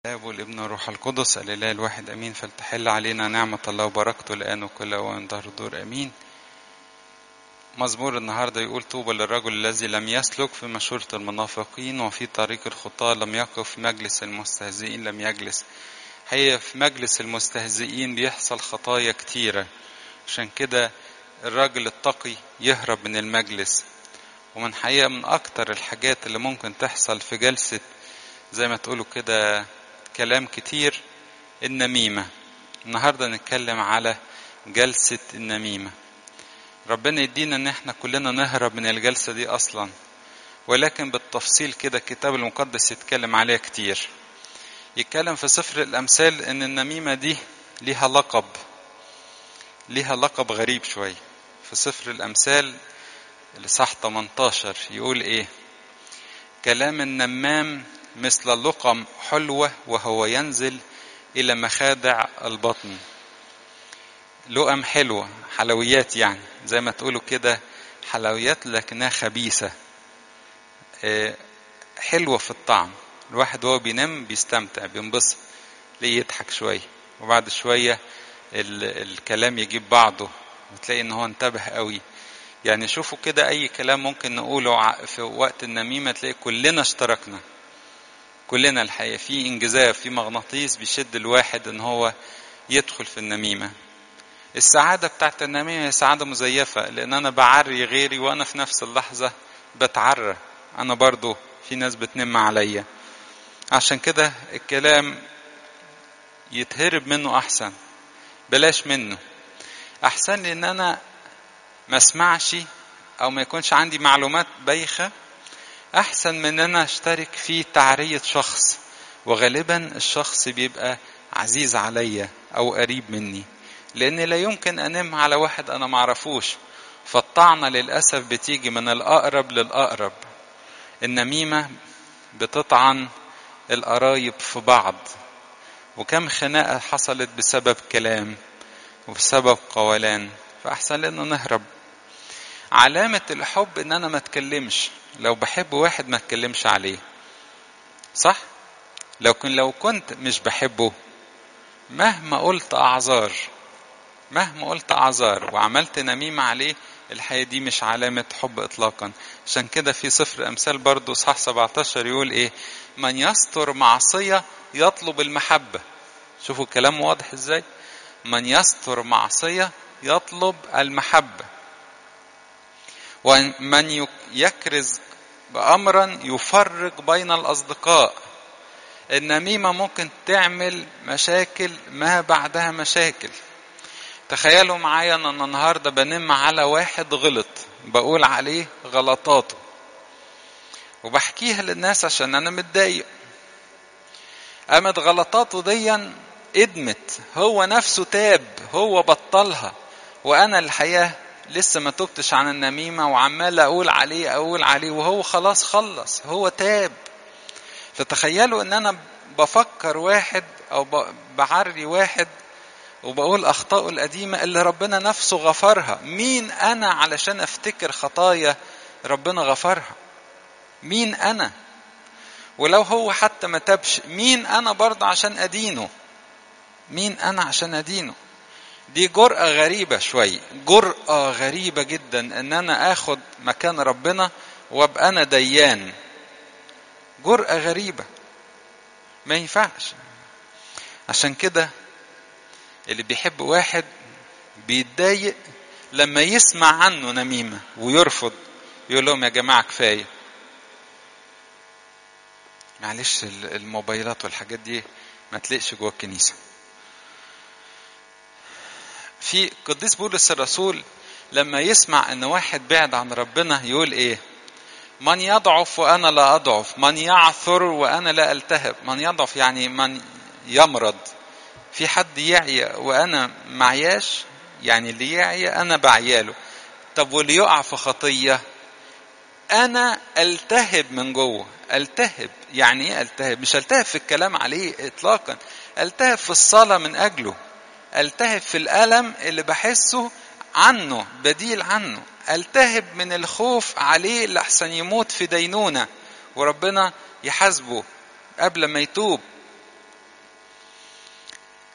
الاب والابن والروح القدس الاله الواحد امين فلتحل علينا نعمه الله وبركته الان وكل اوان ظهر دور امين مزمور النهارده يقول طوبى للرجل الذي لم يسلك في مشورة المنافقين وفي طريق الخطاة لم يقف في مجلس المستهزئين لم يجلس هي في مجلس المستهزئين بيحصل خطايا كتيرة عشان كده الراجل التقي يهرب من المجلس ومن حقيقة من أكتر الحاجات اللي ممكن تحصل في جلسة زي ما تقولوا كده كلام كتير النميمة النهاردة نتكلم على جلسة النميمة ربنا يدينا ان احنا كلنا نهرب من الجلسة دي اصلا ولكن بالتفصيل كده الكتاب المقدس يتكلم عليها كتير يتكلم في سفر الامثال ان النميمة دي ليها لقب ليها لقب غريب شوية في سفر الامثال لصح 18 يقول ايه كلام النمام مثل اللقم حلوة وهو ينزل إلى مخادع البطن لقم حلوة حلويات يعني زي ما تقولوا كده حلويات لكنها خبيثة حلوة في الطعم الواحد وهو بينام بيستمتع بينبسط ليه يضحك شوية وبعد شوية الكلام يجيب بعضه وتلاقي ان هو انتبه قوي يعني شوفوا كده اي كلام ممكن نقوله في وقت النميمة تلاقي كلنا اشتركنا كلنا الحقيقة في انجذاب في مغناطيس بيشد الواحد ان هو يدخل في النميمة السعادة بتاعت النميمة هي سعادة مزيفة لان انا بعري غيري وانا في نفس اللحظة بتعرى انا برضو في ناس بتنم عليا عشان كده الكلام يتهرب منه احسن بلاش منه احسن لي ان انا ما اسمعش او ما يكونش عندي معلومات بايخه احسن من ان انا اشترك في تعرية شخص وغالبا الشخص بيبقى عزيز عليا او قريب مني لان لا يمكن انم على واحد انا معرفوش فالطعنة للأسف بتيجي من الأقرب للأقرب النميمة بتطعن القرايب في بعض وكم خناقة حصلت بسبب كلام وبسبب قولان فأحسن لنا نهرب علامة الحب إن أنا ما أتكلمش لو بحب واحد ما أتكلمش عليه صح؟ لو كن لو كنت مش بحبه مهما قلت أعذار مهما قلت أعذار وعملت نميمة عليه الحقيقة دي مش علامة حب إطلاقا عشان كده في سفر أمثال برضو صح 17 يقول إيه من يستر معصية يطلب المحبة شوفوا الكلام واضح إزاي من يستر معصية يطلب المحبة ومن يكرز بأمرا يفرق بين الأصدقاء النميمة ممكن تعمل مشاكل ما بعدها مشاكل تخيلوا معايا ان انا النهارده بنم على واحد غلط بقول عليه غلطاته وبحكيها للناس عشان انا متضايق قامت غلطاته ديا ادمت هو نفسه تاب هو بطلها وانا الحقيقه لسه ما تبتش عن النميمة وعمال أقول عليه أقول عليه وهو خلاص خلص هو تاب فتخيلوا إن أنا بفكر واحد أو بعري واحد وبقول أخطائه القديمة اللي ربنا نفسه غفرها مين أنا علشان أفتكر خطايا ربنا غفرها مين أنا ولو هو حتى ما تبش مين أنا برضه عشان أدينه مين أنا عشان أدينه دي جرأة غريبة شوي جرأة غريبة جدا ان انا اخد مكان ربنا وابقى انا ديان جرأة غريبة ما ينفعش عشان كده اللي بيحب واحد بيتضايق لما يسمع عنه نميمة ويرفض يقول لهم يا جماعة كفاية معلش الموبايلات والحاجات دي ما تلاقش جوه الكنيسه في قديس بولس الرسول لما يسمع ان واحد بعد عن ربنا يقول ايه من يضعف وانا لا اضعف من يعثر وانا لا التهب من يضعف يعني من يمرض في حد يعي وانا معياش يعني اللي يعي انا بعياله طب واللي يقع في خطيه انا التهب من جوه التهب يعني ايه التهب مش التهب في الكلام عليه اطلاقا التهب في الصلاه من اجله التهب في الألم اللي بحسه عنه بديل عنه التهب من الخوف عليه لحسن يموت في دينونة وربنا يحاسبه قبل ما يتوب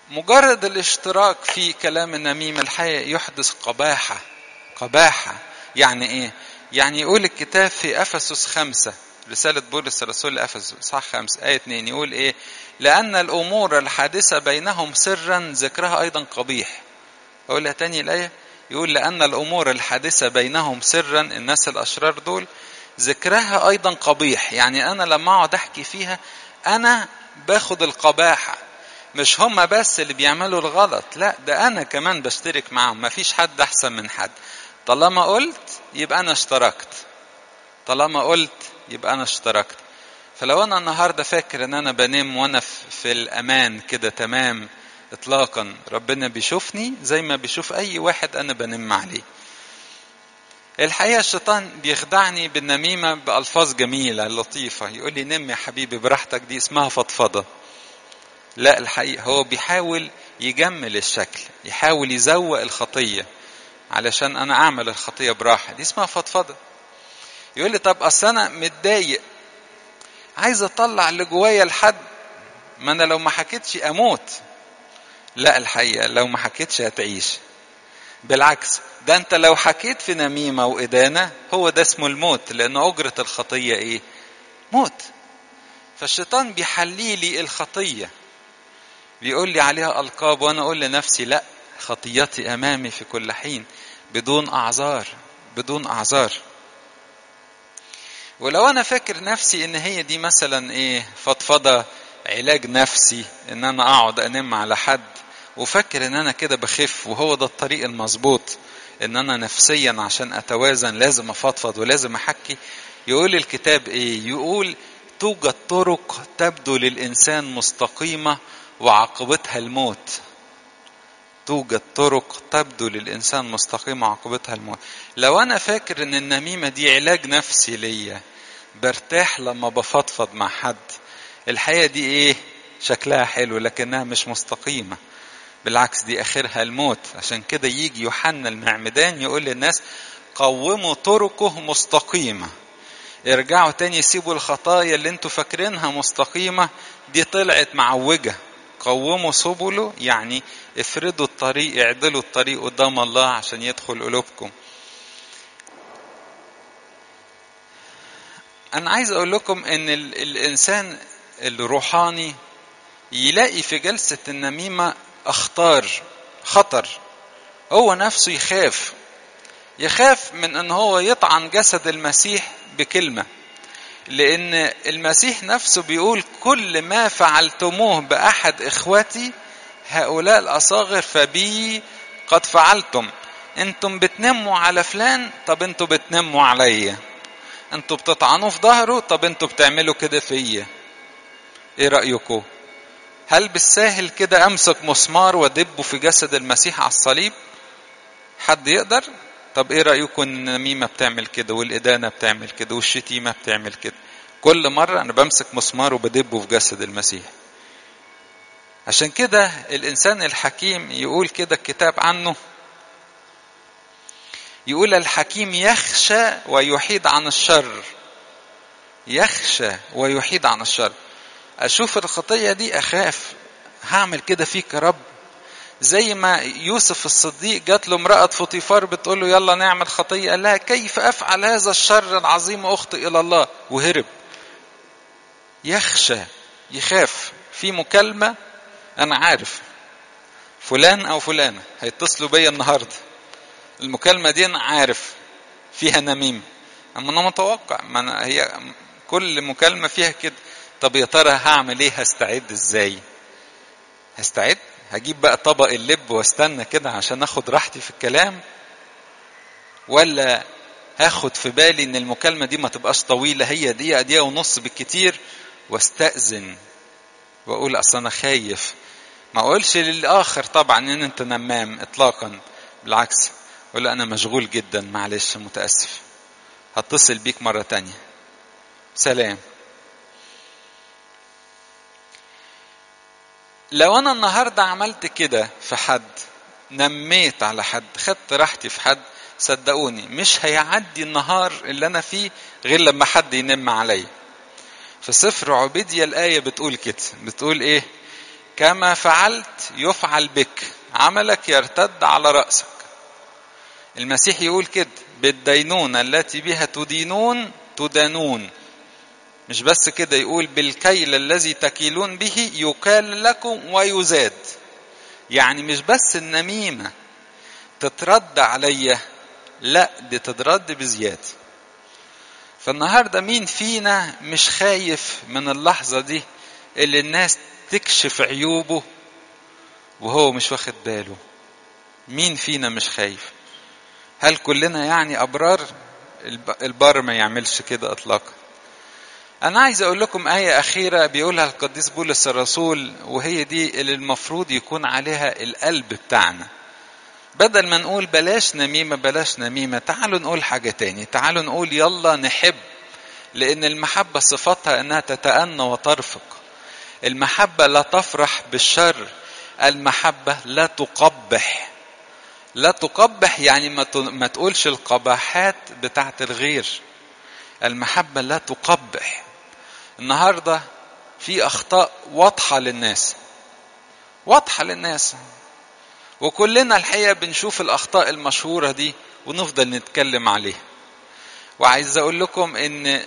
مجرد الاشتراك في كلام النميمة الحقيقة يحدث قباحة قباحة يعني ايه يعني يقول الكتاب في افسس خمسة رسالة بولس الرسول لأفسس صح خمسة آية اتنين يقول ايه لأن الأمور الحادثة بينهم سرا ذكرها أيضا قبيح أقولها تاني الآية يقول لأن الأمور الحادثة بينهم سرا الناس الأشرار دول ذكرها أيضا قبيح يعني أنا لما أقعد أحكي فيها أنا باخد القباحة مش هم بس اللي بيعملوا الغلط لا ده أنا كمان بشترك معاهم مفيش حد أحسن من حد طالما قلت يبقى أنا اشتركت طالما قلت يبقى أنا اشتركت فلو أنا النهاردة فاكر إن أنا بنام وأنا في الأمان كده تمام إطلاقا ربنا بيشوفني زي ما بيشوف أي واحد أنا بنم عليه الحقيقة الشيطان بيخدعني بالنميمة بألفاظ جميلة لطيفة يقول لي نم يا حبيبي براحتك دي اسمها فضفضة لا الحقيقة هو بيحاول يجمل الشكل يحاول يزوق الخطية علشان أنا أعمل الخطية براحة دي اسمها فضفضة يقول لي طب أصل أنا متضايق عايز أطلع اللي جوايا لحد ما أنا لو ما حكيتش أموت لا الحقيقة لو ما حكيتش هتعيش بالعكس ده انت لو حكيت في نميمة وإدانة هو ده اسمه الموت لأن أجرة الخطية إيه؟ موت فالشيطان بيحلي لي الخطية بيقول لي عليها ألقاب وأنا أقول لنفسي لا خطيتي أمامي في كل حين بدون أعذار بدون أعذار ولو أنا فاكر نفسي إن هي دي مثلا إيه فضفضة علاج نفسي إن أنا أقعد أنم على حد وفكر ان انا كده بخف وهو ده الطريق المظبوط ان انا نفسيا عشان اتوازن لازم افضفض ولازم احكي يقول الكتاب ايه يقول توجد طرق تبدو للانسان مستقيمه وعاقبتها الموت توجد طرق تبدو للانسان مستقيمه وعاقبتها الموت لو انا فاكر ان النميمه دي علاج نفسي ليا برتاح لما بفضفض مع حد الحقيقه دي ايه شكلها حلو لكنها مش مستقيمه بالعكس دي اخرها الموت عشان كده يجي يوحنا المعمدان يقول للناس قوموا طرقه مستقيمة ارجعوا تاني سيبوا الخطايا اللي انتوا فاكرينها مستقيمة دي طلعت معوجة قوموا سبله يعني افردوا الطريق اعدلوا الطريق قدام الله عشان يدخل قلوبكم انا عايز اقول لكم ان الانسان الروحاني يلاقي في جلسة النميمة اخطار خطر هو نفسه يخاف يخاف من ان هو يطعن جسد المسيح بكلمه لان المسيح نفسه بيقول كل ما فعلتموه باحد اخوتي هؤلاء الاصاغر فبي قد فعلتم انتم بتنموا على فلان طب انتوا بتنموا عليا انتوا بتطعنوه في ظهره طب انتوا بتعملوا كده فيا ايه رايكم هل بالساهل كده امسك مسمار وادبه في جسد المسيح على الصليب حد يقدر طب ايه رايكم ان النميمه بتعمل كده والادانه بتعمل كده والشتيمه بتعمل كده كل مره انا بمسك مسمار وبدبه في جسد المسيح عشان كده الانسان الحكيم يقول كده الكتاب عنه يقول الحكيم يخشى ويحيد عن الشر يخشى ويحيد عن الشر اشوف الخطيه دي اخاف هعمل كده فيك يا رب زي ما يوسف الصديق جات له امرأة فطيفار بتقول له يلا نعمل خطية قال لها كيف أفعل هذا الشر العظيم أخطئ إلى الله وهرب يخشى يخاف في مكالمة أنا عارف فلان أو فلانة هيتصلوا بيا النهاردة المكالمة دي أنا عارف فيها نميمة أما أنا متوقع ما أنا هي كل مكالمة فيها كده طب يا ترى هعمل ايه هستعد ازاي هستعد هجيب بقى طبق اللب واستنى كده عشان اخد راحتي في الكلام ولا هاخد في بالي ان المكالمة دي ما تبقاش طويلة هي دقيقة دقيقة ونص بالكتير واستأذن واقول اصل انا خايف ما اقولش للاخر طبعا ان انت نمام اطلاقا بالعكس اقول انا مشغول جدا معلش متاسف هتصل بيك مرة تانية سلام لو انا النهارده عملت كده في حد نميت على حد خدت راحتي في حد صدقوني مش هيعدي النهار اللي انا فيه غير لما حد ينم عليا في سفر عبيديا الآية بتقول كده بتقول ايه كما فعلت يفعل بك عملك يرتد على رأسك المسيح يقول كده بالدينونة التي بها تدينون تدانون مش بس كده يقول بالكيل الذي تكيلون به يكال لكم ويزاد يعني مش بس النميمة تترد عليا لا دي تترد بزيادة فالنهاردة مين فينا مش خايف من اللحظة دي اللي الناس تكشف عيوبه وهو مش واخد باله مين فينا مش خايف هل كلنا يعني أبرار البار ما يعملش كده إطلاقا أنا عايز أقول لكم آية أخيرة بيقولها القديس بولس الرسول وهي دي اللي المفروض يكون عليها القلب بتاعنا بدل ما نقول بلاش نميمة بلاش نميمة تعالوا نقول حاجة تاني تعالوا نقول يلا نحب لأن المحبة صفتها أنها تتأنى وترفق المحبة لا تفرح بالشر المحبة لا تقبح لا تقبح يعني ما تقولش القباحات بتاعت الغير المحبة لا تقبح النهاردة في أخطاء واضحة للناس واضحة للناس وكلنا الحقيقة بنشوف الأخطاء المشهورة دي ونفضل نتكلم عليها وعايز أقول لكم إن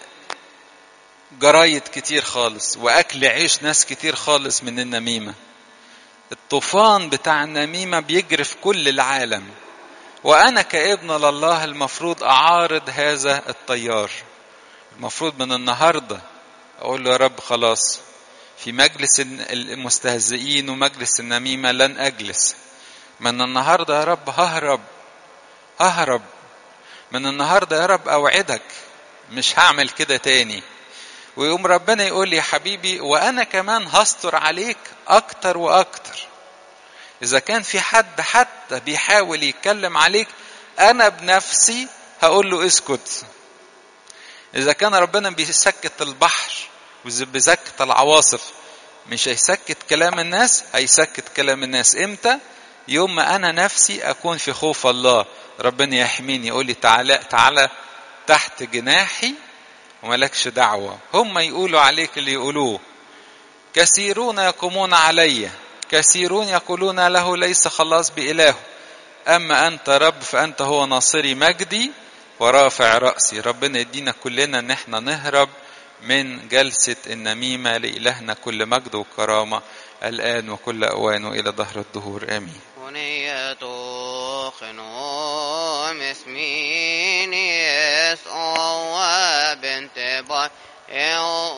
جرايد كتير خالص وأكل عيش ناس كتير خالص من النميمة الطوفان بتاع النميمة بيجري في كل العالم وأنا كابن لله المفروض أعارض هذا التيار المفروض من النهاردة أقول له يا رب خلاص في مجلس المستهزئين ومجلس النميمة لن أجلس من النهاردة يا رب ههرب ههرب من النهاردة يا رب أوعدك مش هعمل كده تاني ويقوم ربنا يقول لي يا حبيبي وأنا كمان هستر عليك أكتر وأكتر إذا كان في حد حتى بيحاول يتكلم عليك أنا بنفسي هقول له اسكت إذا كان ربنا بيسكت البحر وبيسكت العواصف مش هيسكت كلام الناس هيسكت كلام الناس إمتى؟ يوم ما أنا نفسي أكون في خوف الله ربنا يحميني يقول لي تعالى تعالى تحت جناحي وملكش دعوة هم يقولوا عليك اللي يقولوه كثيرون يقومون علي كثيرون يقولون له ليس خلاص بإله أما أنت رب فأنت هو ناصري مجدي ورافع رأسي ربنا يدينا كلنا ان احنا نهرب من جلسة النميمة لإلهنا كل مجد وكرامة الآن وكل أوان وإلى ظهر الدهور آمين ونية خنوم اسمين يسوع بنت بار